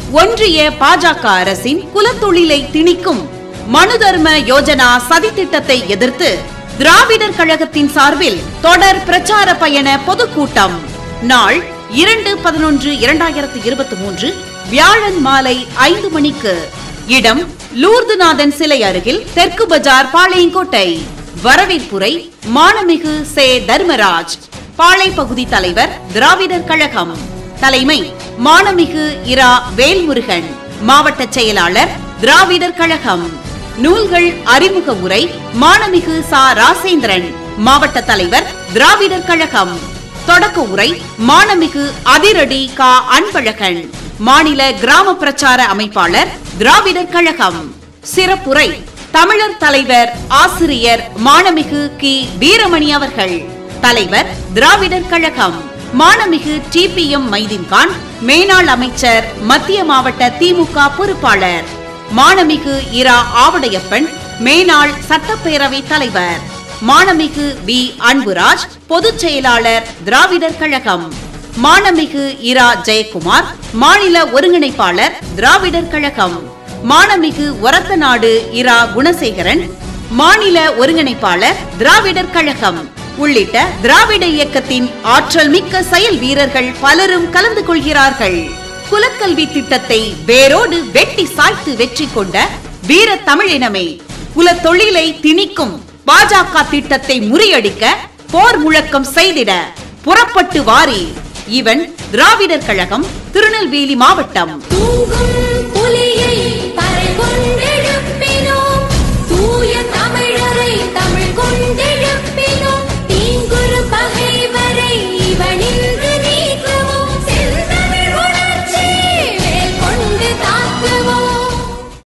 ஒன்றிய பாஜக அரசின் குலத்தொழிலை திணிக்கும் மனுதர்ம யோஜனா சதித்திட்டத்தை எதிர்த்து திராவிடர் கழகத்தின் சார்பில் தொடர் பிரச்சார பயண பொதுக்கூட்டம் நாள் இரண்டு பதினொன்று இரண்டாயிரத்து இருபத்தி மூன்று வியாழன் மாலை ஐந்து மணிக்கு இடம் லூர்துநாதன் சிலை அருகில் தெற்கு பஜார் பாளையங்கோட்டை வரவேற்புரை மானமிகு சே தர்மராஜ் பாளை பகுதி தலைவர் திராவிடர் கழகம் தலைமை மானமிகு இரா வேல்முருகன் மாவட்ட செயலாளர் திராவிடர் கழகம் நூல்கள் அறிமுக உரை மானமிகு சா ராசேந்திரன் மாவட்ட தலைவர் திராவிடர் கழகம் தொடக்க உரை மானமிகு அதிரடி கா அன்பழகன் மாநில கிராம பிரச்சார அமைப்பாளர் திராவிடர் கழகம் சிறப்புரை தமிழர் தலைவர் ஆசிரியர் மானமிகு கி வீரமணி அவர்கள் தலைவர் திராவிடர் கழகம் மானமிகு டி பி எம் மைதீன்கான் மேனாள் அமைச்சர் மத்திய மாவட்ட திமுக பொறுப்பாளர் மானமிகு இரா ஆவடையப்பன் மேனாள் சட்டப்பேரவை தலைவர் மானமிகு வி அன்புராஜ் பொதுச் செயலாளர் திராவிடர் கழகம் மானமிகு இரா ஜெயக்குமார் மாநில ஒருங்கிணைப்பாளர் திராவிடர் கழகம் மானமிகு ஒரத்தநாடு இரா குணசேகரன் மாநில ஒருங்கிணைப்பாளர் திராவிடர் கழகம் உள்ளிட்ட திராவிட இயக்கத்தின் ஆற்றல் மிக்க செயல் வீரர்கள் பலரும் கலந்து கொள்கிறார்கள் குலக்கல்வி திட்டத்தை வேரோடு வெட்டி சாய்த்து வெற்றி கொண்ட வீர தமிழினமே குல தொழிலை திணிக்கும் பாஜக திட்டத்தை முறியடிக்க போர் முழக்கம் செய்திட புறப்பட்டு வாரி இவன் திராவிடர் கழகம் திருநெல்வேலி மாவட்டம் தூங்கும்